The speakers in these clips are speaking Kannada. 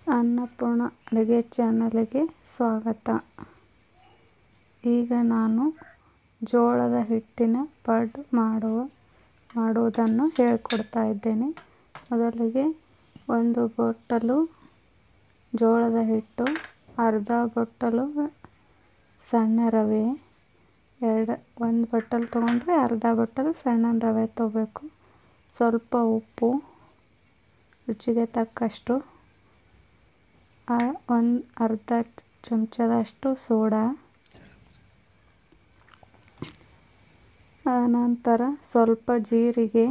ಅನ್ನಪೂರ್ಣ ಅಡುಗೆ ಚಾನಲಿಗೆ ಸ್ವಾಗತ ಈಗ ನಾನು ಜೋಳದ ಹಿಟ್ಟಿನ ಪಡ್ಡು ಮಾಡುವ ಮಾಡುವುದನ್ನು ಹೇಳಿಕೊಡ್ತಾ ಇದ್ದೇನೆ ಮೊದಲಿಗೆ ಒಂದು ಬಟ್ಟಲು ಜೋಳದ ಹಿಟ್ಟು ಅರ್ಧ ಬಟ್ಟಲು ಸಣ್ಣ ರವೆ ಎರಡು ಒಂದು ಬಟ್ಟಲು ತೊಗೊಂಡ್ರೆ ಅರ್ಧ ಬಟ್ಟಲು ಸಣ್ಣ ರವೆ ತೊಗೋಬೇಕು ಸ್ವಲ್ಪ ಉಪ್ಪು ರುಚಿಗೆ ತಕ್ಕಷ್ಟು ಒಂದು ಅರ್ಧ ಚಮಚದಷ್ಟು ಸೋಡಾ ಆನಂತರ ಸ್ವಲ್ಪ ಜೀರಿಗೆ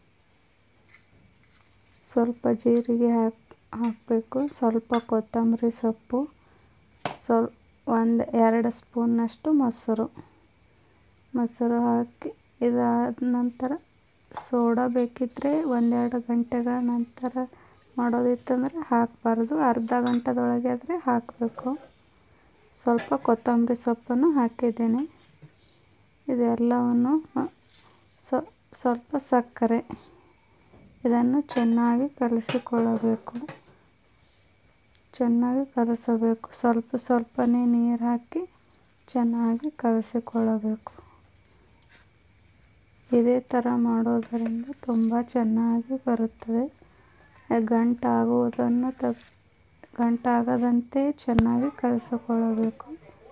ಸ್ವಲ್ಪ ಜೀರಿಗೆ ಹಾಕಿ ಹಾಕಬೇಕು ಸ್ವಲ್ಪ ಕೊತ್ತಂಬರಿ ಸೊಪ್ಪು ಸ್ವಲ್ ಒಂದು ಎರಡು ಸ್ಪೂನ್ನಷ್ಟು ಮೊಸರು ಮೊಸರು ಹಾಕಿ ಇದಾದ ನಂತರ ಸೋಡಾ ಬೇಕಿದ್ದರೆ ಒಂದೆರಡು ಗಂಟೆಗಳ ನಂತರ ಮಾಡೋದಿತ್ತಂದರೆ ಹಾಕಬಾರ್ದು ಅರ್ಧ ಗಂಟೆದೊಳಗೆ ಆದರೆ ಹಾಕಬೇಕು ಸ್ವಲ್ಪ ಕೊತ್ತಂಬರಿ ಸೊಪ್ಪನ್ನು ಹಾಕಿದ್ದೇನೆ ಇದೆಲ್ಲವನ್ನು ಸ್ವಲ್ಪ ಸಕ್ಕರೆ ಇದನ್ನು ಚೆನ್ನಾಗಿ ಕಲಸಿಕೊಳ್ಳಬೇಕು ಚೆನ್ನಾಗಿ ಕಲಸಬೇಕು ಸ್ವಲ್ಪ ಸ್ವಲ್ಪನೇ ನೀರು ಹಾಕಿ ಚೆನ್ನಾಗಿ ಕಲಸಿಕೊಳ್ಳಬೇಕು ಇದೇ ಥರ ಮಾಡೋದರಿಂದ ತುಂಬ ಚೆನ್ನಾಗಿ ಬರುತ್ತದೆ ಗಂಟಾಗುವುದನ್ನು ತಪ್ ಗಂಟಾಗದಂತೆ ಚೆನ್ನಾಗಿ ಕಲಸಿಕೊಳ್ಳಬೇಕು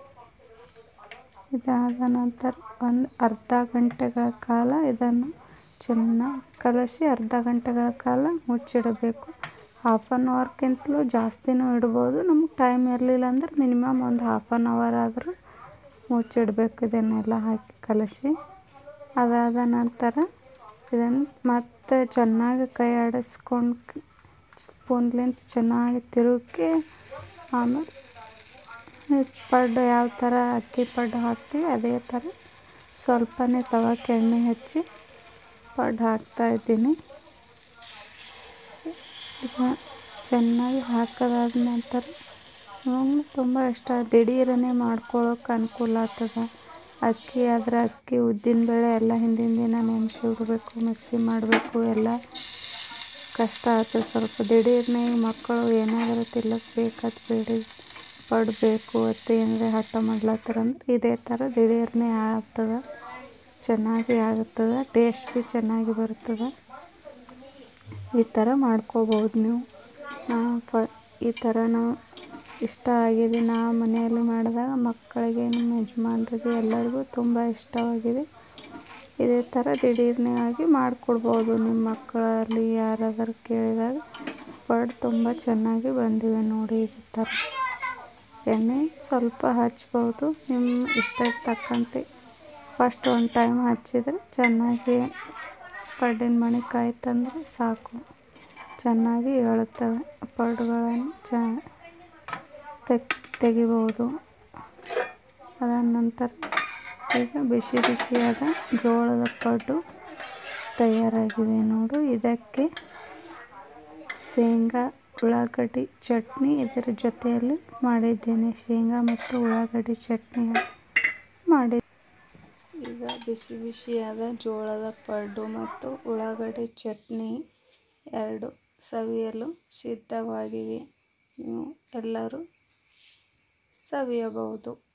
ಇದಾದ ನಂತರ ಒಂದು ಅರ್ಧ ಗಂಟೆಗಳ ಕಾಲ ಇದನ್ನು ಚೆನ್ನಾಗಿ ಕಲಸಿ ಅರ್ಧ ಗಂಟೆಗಳ ಕಾಲ ಮುಚ್ಚಿಡಬೇಕು ಹಾಫ್ ಆನ್ ಅವರ್ಗಿಂತಲೂ ಜಾಸ್ತಿನೂ ಇಡ್ಬೋದು ನಮ್ಗೆ ಟೈಮ್ ಇರಲಿಲ್ಲ ಅಂದ್ರೆ ಮಿನಿಮಮ್ ಒಂದು ಹಾಫ್ ಆನ್ ಅವರ್ ಆದರೂ ಮುಚ್ಚಿಡಬೇಕು ಇದನ್ನೆಲ್ಲ ಹಾಕಿ ಕಲಸಿ ಅದಾದ ನಂತರ ಇದನ್ನು ಮತ್ತೆ ಚೆನ್ನಾಗಿ ಕೈ ಆಡಿಸ್ಕೊಂಡು ಸ್ಪೂನ್ಲಿಂದ ಚೆನ್ನಾಗಿ ತಿರುಗಿ ಆಮೇಲೆ ಪಡ್ಡು ಯಾವ ಥರ ಅಕ್ಕಿ ಪಡ್ಡು ಹಾಕ್ತೀವಿ ಅದೇ ಥರ ಸ್ವಲ್ಪನೇ ತವಕ್ಕೆ ಎಣ್ಣೆ ಹಚ್ಚಿ ಪಡ್ಡು ಹಾಕ್ತಾಯಿದ್ದೀನಿ ಈಗ ಚೆನ್ನಾಗಿ ಹಾಕೋದಾದ ನಂತರ ನಮಗೆ ತುಂಬ ಇಷ್ಟ ದಿಢೀರನೇ ಮಾಡ್ಕೊಳ್ಳೋಕೆ ಅನುಕೂಲ ಆಗ್ತದೆ ಅಕ್ಕಿ ಆದರೆ ಅಕ್ಕಿ ಉದ್ದಿನಬೇಳೆ ಎಲ್ಲ ಹಿಂದಿನ ದಿನ ನೆನೆಸಿ ಇಡಬೇಕು ಮಿಕ್ಸಿ ಮಾಡಬೇಕು ಎಲ್ಲ ಕಷ್ಟ ಆಗ್ತದೆ ಸ್ವಲ್ಪ ದಿಢೀರ್ನೇ ಮಕ್ಕಳು ಏನಾದರೂ ತಿನ್ನಕ್ಕೆ ಬೇಕಾದ ಬೇಡಿ ಪಡ್ಡು ಬೇಕು ಅಂತ ಏನಾರ ಹಠ ಮಾಡ್ಲತ್ತಾರಂದ್ರೆ ಇದೇ ಥರ ದಿಢೀರ್ನೇ ಆಗ್ತದೆ ಚೆನ್ನಾಗಿ ಆಗುತ್ತದೆ ಟೇಸ್ಟ್ ಭೀ ಚೆನ್ನಾಗಿ ಬರ್ತದೆ ಈ ಥರ ಮಾಡ್ಕೋಬೋದು ನೀವು ಪ ಈ ಥರ ನಾವು ಇಷ್ಟ ಆಗಿದೆ ನಾ ಮನೆಯಲ್ಲಿ ಮಾಡಿದಾಗ ಮಕ್ಕಳಿಗೆ ನಮ್ಮ ಯಜಮಾನ್ರಿಗೆ ಎಲ್ಲರಿಗೂ ತುಂಬ ಇಷ್ಟವಾಗಿದೆ ಇದೇ ಥರ ದಿಢೀರ್ನೇ ಆಗಿ ಮಾಡಿಕೊಡ್ಬೋದು ನಿಮ್ಮ ಮಕ್ಕಳಲ್ಲಿ ಯಾರಾದರೂ ಕೇಳಿದಾಗ ಪಡ್ಡು ತುಂಬ ಚೆನ್ನಾಗಿ ಬಂದಿವೆ ನೋಡಿ ಈ ಥರ ಎಣ್ಣೆ ಸ್ವಲ್ಪ ಹಚ್ಬೋದು ನಿಮ್ಮ ಇಷ್ಟಕ್ಕೆ ತಕ್ಕಂತೆ ಫಸ್ಟ್ ಒಂದು ಟೈಮ್ ಹಚ್ಚಿದರೆ ಚೆನ್ನಾಗಿ ಪಡ್ಡಿನ ಮಣಿ ಕಾಯ್ತಂದರೆ ಸಾಕು ಚೆನ್ನಾಗಿ ಏಳುತ್ತವೆ ಪಡ್ಡುಗಳನ್ನು ಚ ತೆಗಿಬೋದು ಅದಾದ ನಂತರ ಈಗ ಬಿಸಿ ಬಿಸಿಯಾದ ಜೋಳದ ಪಡ್ಡು ತಯಾರಾಗಿದೆ ನೋಡು ಇದಕ್ಕೆ ಶೇಂಗಾ ಉಳ್ಳಾಗಡ್ಡಿ ಚಟ್ನಿ ಇದರ ಜೊತೆಯಲ್ಲಿ ಮಾಡಿದ್ದೇನೆ ಶೇಂಗಾ ಮತ್ತು ಉಳ್ಳಾಗಡ್ಡಿ ಚಟ್ನಿ ಮಾಡಿ ಈಗ ಬಿಸಿ ಬಿಸಿಯಾದ ಜೋಳದ ಪಡ್ಡು ಮತ್ತು ಉಳ್ಳಾಗಡ್ಡಿ ಚಟ್ನಿ ಎರಡು ಸವಿಯಲು ಸಿದ್ಧವಾಗಿವೆ ನೀವು ಎಲ್ಲರೂ ಸವಿಯಬಹುದು